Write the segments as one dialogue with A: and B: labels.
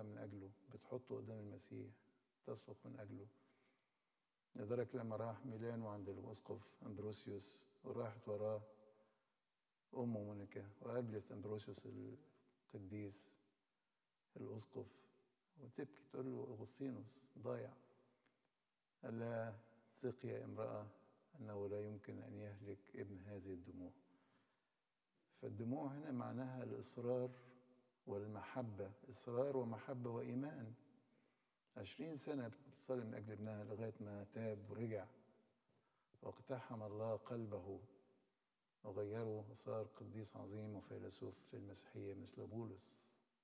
A: من أجله بتحطه قدام المسيح تصرخ من أجله لذلك لما راح ميلانو عند الأسقف أمبروسيوس وراحت وراه أمه مونيكا وقابلت أمبروسيوس القديس الأسقف وتبكي تقول له أغسطينوس ضايع قال لها ثق يا امرأة أنه لا يمكن أن يهلك ابن هذه الدموع فالدموع هنا معناها الإصرار والمحبة إصرار ومحبة وإيمان عشرين سنة بتصلي من أجل ابنها لغاية ما تاب ورجع واقتحم الله قلبه وغيره وصار قديس عظيم وفيلسوف في المسيحية مثل بولس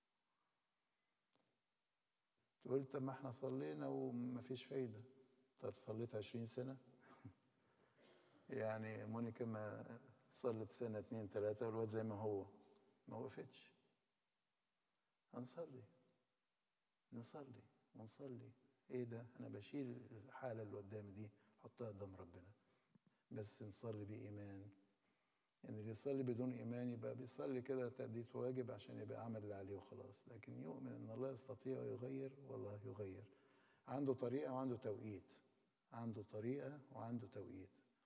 A: تقول طب ما احنا صلينا وما فيش فايدة طب صليت عشرين سنة يعني مونيكا ما صلت سنة اتنين تلاتة والواد زي ما هو ما وقفتش هنصلي نصلي ونصلي ايه ده انا بشيل الحالة اللي قدامي دي احطها قدام ربنا بس نصلي بإيمان يعني اللي يصلي بدون إيمان يبقى بيصلي كده تأدية واجب عشان يبقى عمل اللي عليه وخلاص لكن يؤمن أن الله يستطيع يغير والله يغير عنده طريقة وعنده توقيت عنده طريقة وعنده توقيت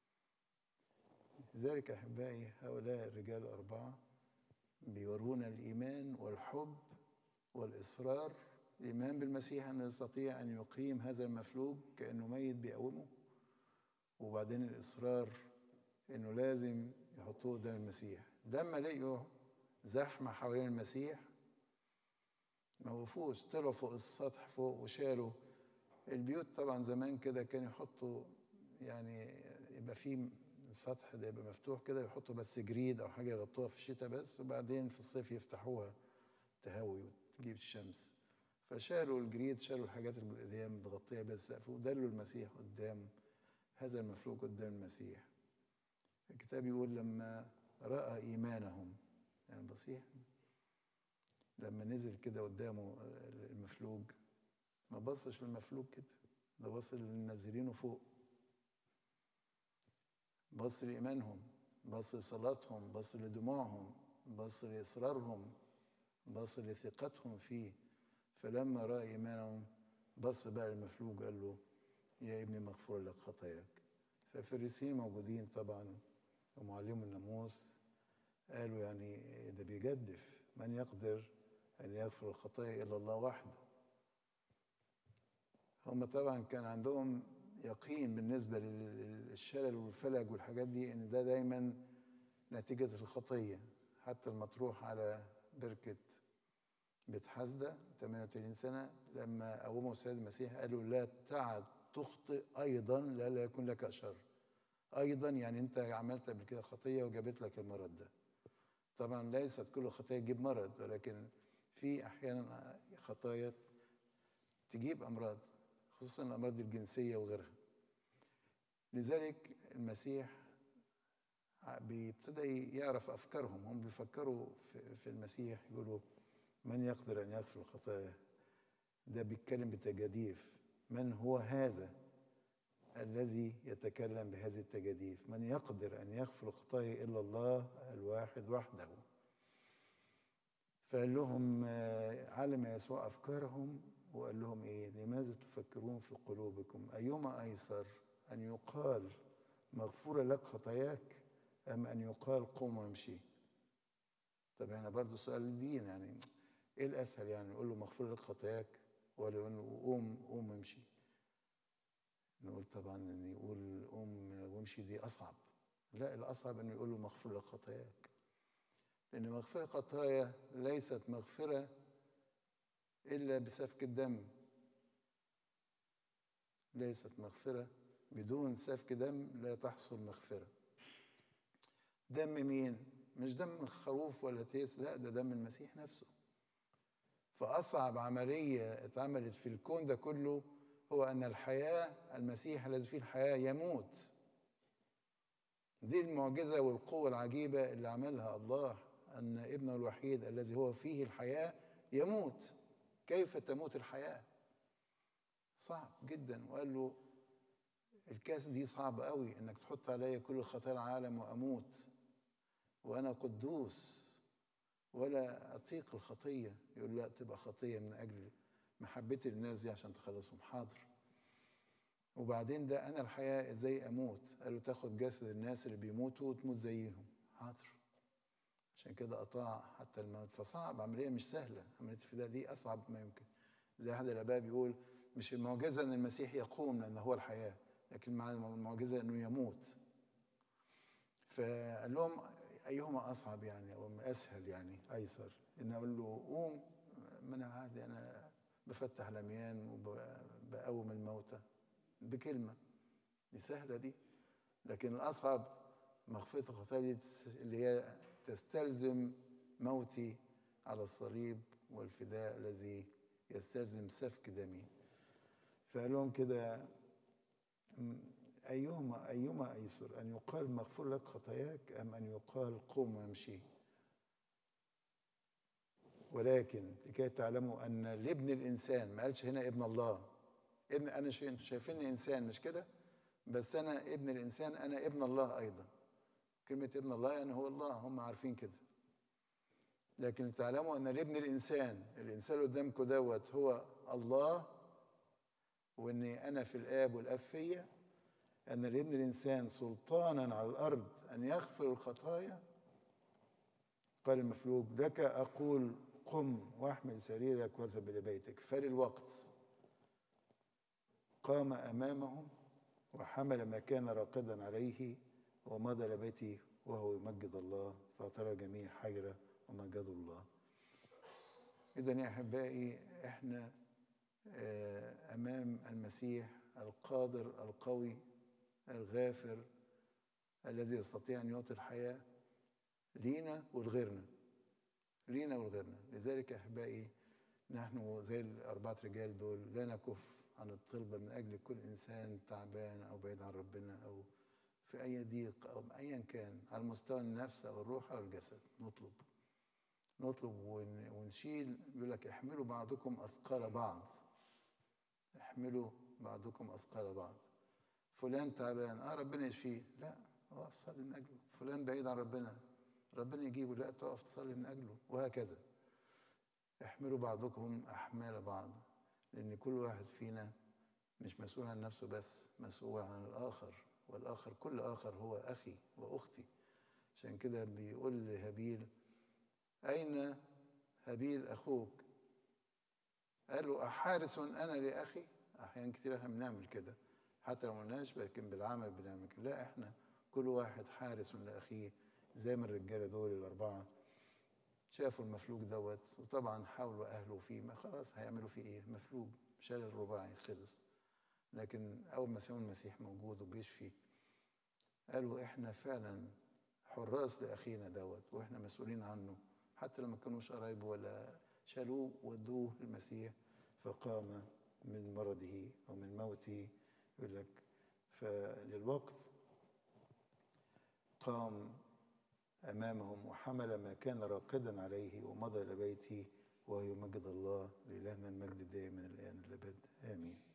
A: لذلك أحبائي هؤلاء الرجال الأربعة بيورونا الإيمان والحب والإصرار الإيمان بالمسيح أنه يستطيع أن يقيم هذا المفلوج كأنه ميت بيقومه وبعدين الإصرار إنه لازم يحطوه قدام المسيح لما لقيوا زحمة حوالين المسيح ما وقفوش طلعوا فوق السطح فوق وشالوا البيوت طبعا زمان كده كانوا يحطوا يعني يبقى فيه السطح ده يبقى مفتوح كده يحطوا بس جريد او حاجه يغطوها في الشتاء بس وبعدين في الصيف يفتحوها تهوي وتجيب الشمس فشالوا الجريد شالوا الحاجات اللي هي متغطيه بيها السقف ودلوا المسيح قدام هذا المفلوج قدام المسيح الكتاب يقول لما راى ايمانهم يعني المسيح لما نزل كده قدامه المفلوج ما بصش للمفلوج كده ده بص للنازلينه فوق بص لإيمانهم بص لصلاتهم بص لدموعهم بص لإصرارهم بص لثقتهم فيه فلما رأى إيمانهم بص بقى للمفلوج قال له يا ابني مغفور لك خطاياك فالفريسيين موجودين طبعا ومعلم الناموس قالوا يعني ده بيجدف من يقدر أن يغفر الخطايا إلا الله وحده هم طبعا كان عندهم يقين بالنسبة للشلل والفلج والحاجات دي إن ده دايما نتيجة الخطية حتى المطروح على بركة بيت حسدة 38 سنة لما قوموا السيد المسيح قالوا لا تعد تخطئ أيضا لا لا يكون لك شر أيضا يعني أنت عملت قبل كده خطية وجابت لك المرض ده طبعا ليست كل خطية تجيب مرض ولكن في أحيانا خطايا تجيب أمراض خصوصا الأمراض الجنسية وغيرها لذلك المسيح بيبتدى يعرف أفكارهم هم بيفكروا في المسيح يقولوا من يقدر أن يغفر الخطايا ده بيتكلم بتجاديف من هو هذا الذي يتكلم بهذه التجاديف من يقدر أن يغفر الخطايا إلا الله الواحد وحده فقال لهم علم يسوع أفكارهم وقال لهم إيه لماذا تفكرون في قلوبكم أيما أيسر أن يقال مغفورة لك خطاياك أم أن يقال قوم وامشي طب هنا برضه سؤال الدين يعني إيه الأسهل يعني نقول له مغفورة لك خطاياك ولا يقول له قوم قوم وامشي نقول طبعا ان يقول قوم وامشي دي اصعب لا الاصعب انه يقول له مغفور لك خطاياك لان مغفره خطايا ليست مغفره الا بسفك الدم ليست مغفره بدون سفك دم لا تحصل مغفره دم مين مش دم خروف ولا تيس لا ده دم المسيح نفسه فاصعب عمليه اتعملت في الكون ده كله هو أن الحياة المسيح الذي فيه الحياة يموت دي المعجزة والقوة العجيبة اللي عملها الله أن ابنه الوحيد الذي هو فيه الحياة يموت كيف تموت الحياة صعب جدا وقال له الكاس دي صعب قوي انك تحط عليا كل خطايا العالم واموت وانا قدوس ولا اطيق الخطيه يقول لا تبقى خطيه من اجل محبتي للناس دي عشان تخلصهم حاضر وبعدين ده انا الحياه ازاي اموت قال له تاخد جسد الناس اللي بيموتوا وتموت زيهم حاضر عشان كده اطاع حتى الموت فصعب عمليه مش سهله عمليه الفداء دي اصعب ما يمكن زي احد الاباء بيقول مش المعجزه ان المسيح يقوم لان هو الحياه لكن مع المعجزه انه يموت فقال لهم ايهما اصعب يعني او اسهل يعني ايسر ان اقول له قوم ما انا عادي انا بفتح الاميان وبقوم الموتى بكلمه دي سهله دي لكن الاصعب مغفره الخطايا اللي هي تستلزم موتي على الصليب والفداء الذي يستلزم سفك دمي فقال لهم كده أيهما أيهما أيسر أن يقال مغفور لك خطاياك أم أن يقال قوم وامشي ولكن لكي تعلموا أن لابن الإنسان ما قالش هنا ابن الله ابن أنا شايف أنتوا شايفيني إنسان مش كده بس أنا ابن الإنسان أنا ابن الله أيضا كلمة ابن الله يعني هو الله هم عارفين كده لكن تعلموا أن لابن الإنسان الإنسان اللي قدامكم دوت هو الله وإني أنا في الآب والآب فيا أن لابن الإنسان سلطانا على الأرض أن يغفر الخطايا قال المفلوج لك أقول قم واحمل سريرك واذهب إلى بيتك فللوقت قام أمامهم وحمل ما كان راقدا عليه ومضى إلى بيته وهو يمجد الله فترى الجميع حيرة ومجدوا الله إذا يا أحبائي إحنا أمام المسيح القادر القوي الغافر الذي يستطيع أن يعطي الحياة لينا ولغيرنا لينا ولغيرنا لذلك أحبائي نحن زي الأربعة رجال دول لا نكف عن الطلبة من أجل كل إنسان تعبان أو بعيد عن ربنا أو في أي ضيق أو أيا كان على مستوى النفس أو الروح أو الجسد نطلب نطلب ونشيل يقول لك احملوا بعضكم أثقال بعض احملوا بعضكم أثقال بعض فلان تعبان اه ربنا يشفيه لا اقف صلي من اجله فلان بعيد عن ربنا ربنا يجيبه لا تقف تصلي من اجله وهكذا احملوا بعضكم احمال بعض لان كل واحد فينا مش مسؤول عن نفسه بس مسؤول عن الاخر والاخر كل اخر هو اخي واختي عشان كده بيقول لهابيل اين هابيل اخوك قال له احارس انا لاخي احيانا كتير احنا بنعمل كده حتى لو قلناش لكن بالعمل بنعمل كده لا احنا كل واحد حارس لاخيه زي ما الرجاله دول الاربعه شافوا المفلوج دوت وطبعا حاولوا اهله فيه ما خلاص هيعملوا فيه ايه مفلوج شال الرباعي خلص لكن اول ما سمعوا المسيح موجود وبيشفي قالوا احنا فعلا حراس لاخينا دوت واحنا مسؤولين عنه حتى لما كانوش قرايبه ولا شالوه ودوه للمسيح فقام من مرضه ومن موته يقول لك فللوقت قام امامهم وحمل ما كان راقدا عليه ومضى الى بيته وهو يمجد الله لالهنا المجد دائما الان الابد امين